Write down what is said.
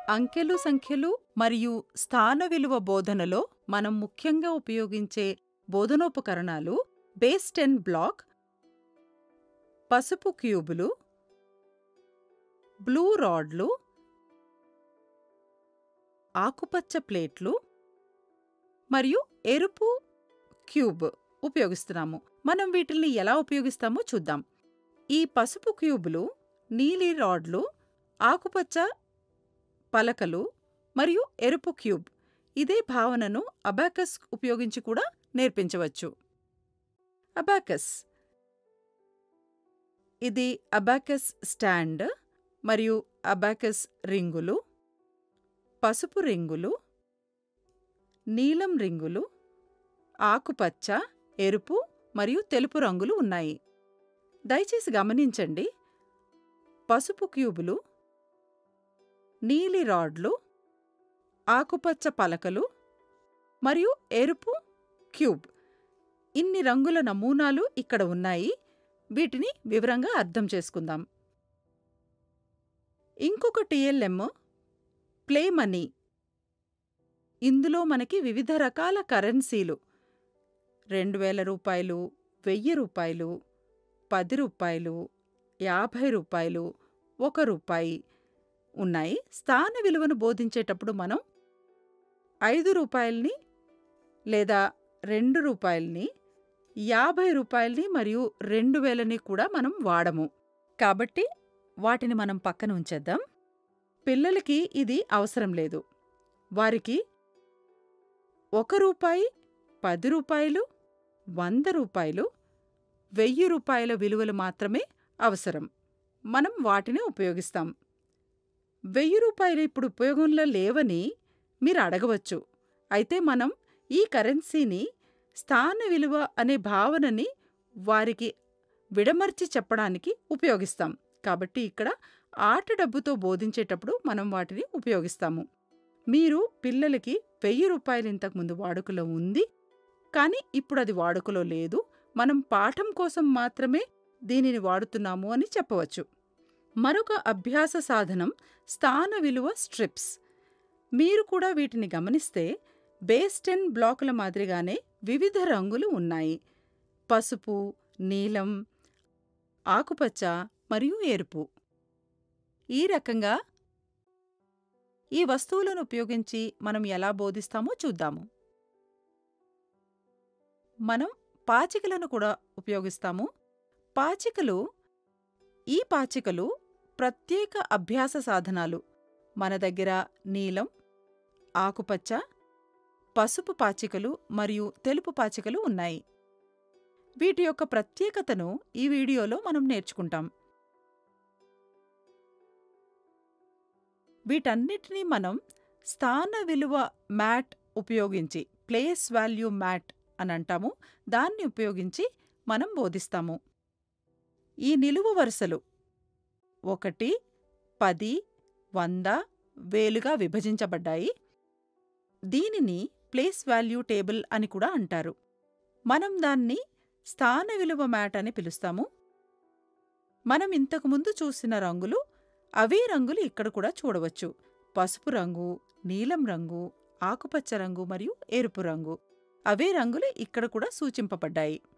అంకెలు సంఖ్యలు మరియు స్థాన విలువ బోధనలో మనం ముఖ్యంగా ఉపయోగించే బోధనోపకరణాలు బేస్ టెన్ బ్లాక్ పసుపు క్యూబులు బ్లూ రాడ్లు ఆకుపచ్చ ప్లేట్లు మరియు ఎరుపు క్యూబ్ ఉపయోగిస్తున్నాము మనం వీటిల్ని ఎలా ఉపయోగిస్తామో చూద్దాం ఈ పసుపు క్యూబులు నీలి రాడ్లు ఆకుపచ్చ పలకలు మరియు ఎరుపు క్యూబ్ ఇదే భావనను అబాకస్ ఉపయోగించి కూడా నేర్పించవచ్చు అబాకస్ ఇది అబాకస్ స్టాండ్ మరియు అబాకస్ రింగులు పసుపు రింగులు నీలం రింగులు ఆకుపచ్చ ఎరుపు మరియు తెలుపు రంగులు ఉన్నాయి దయచేసి గమనించండి పసుపు క్యూబులు నీలి రాడ్లు ఆకుపచ్చ పలకలు మరియు ఎరుపు క్యూబ్ ఇన్ని రంగుల నమూనాలు ఇక్కడ ఉన్నాయి వీటిని వివరంగా అర్థం చేసుకుందాం ఇంకొక టిఎల్ఎం ప్లే మనీ ఇందులో మనకి వివిధ రకాల కరెన్సీలు రెండు వేల రూపాయలు వెయ్యి రూపాయలు పది రూపాయలు యాభై రూపాయలు ఒక రూపాయి ఉన్నాయి స్థాన విలువను బోధించేటప్పుడు మనం ఐదు రూపాయల్ని లేదా రెండు రూపాయల్ని యాభై రూపాయల్ని మరియు రెండు వేలని కూడా మనం వాడము కాబట్టి వాటిని మనం పక్కన ఉంచేద్దాం పిల్లలకి ఇది అవసరం లేదు వారికి ఒక రూపాయి పది రూపాయలు వంద రూపాయలు వెయ్యి రూపాయల విలువలు మాత్రమే అవసరం మనం వాటిని ఉపయోగిస్తాం వెయ్యి రూపాయలు ఇప్పుడు ఉపయోగంలో లేవని మీరు అడగవచ్చు అయితే మనం ఈ కరెన్సీని స్థాన విలువ అనే భావనని వారికి విడమర్చి చెప్పడానికి ఉపయోగిస్తాం కాబట్టి ఇక్కడ ఆట డబ్బుతో బోధించేటప్పుడు మనం వాటిని ఉపయోగిస్తాము మీరు పిల్లలకి వెయ్యి రూపాయలు ఇంతకుముందు వాడుకలో ఉంది కానీ ఇప్పుడు అది వాడుకలో లేదు మనం పాఠం కోసం మాత్రమే దీనిని వాడుతున్నాము అని చెప్పవచ్చు మరొక అభ్యాస సాధనం స్థాన విలువ స్ట్రిప్స్ మీరు కూడా వీటిని గమనిస్తే బేస్ టెన్ బ్లాకుల మాదిరిగానే వివిధ రంగులు ఉన్నాయి పసుపు నీలం ఆకుపచ్చ మరియు ఎరుపు ఈ రకంగా ఈ వస్తువులను ఉపయోగించి మనం ఎలా బోధిస్తామో చూద్దాము మనం పాచికలను కూడా ఉపయోగిస్తాము పాచికలు ఈ పాచికలు ప్రత్యేక అభ్యాస సాధనాలు మన దగ్గర నీలం ఆకుపచ్చ పసుపు పాచికలు మరియు తెలుపు పాచికలు ఉన్నాయి వీటి యొక్క ప్రత్యేకతను ఈ వీడియోలో మనం నేర్చుకుంటాం వీటన్నిటినీ మనం స్థాన విలువ మ్యాట్ ఉపయోగించి ప్లేస్ వాల్యూ మ్యాట్ అని అంటాము దాన్ని ఉపయోగించి మనం బోధిస్తాము ఈ నిలువు వరుసలు ఒకటి పది వంద వేలుగా విభజించబడ్డాయి దీనిని ప్లేస్ వాల్యూ టేబుల్ అని కూడా అంటారు మనం దాన్ని స్థాన విలువ మ్యాట్ అని పిలుస్తాము మనం ఇంతకుముందు చూసిన రంగులు అవే రంగులు ఇక్కడ కూడా చూడవచ్చు పసుపు రంగు నీలం రంగు ఆకుపచ్చ రంగు మరియు ఎరుపు రంగు అవే రంగులు ఇక్కడ కూడా సూచింపబడ్డాయి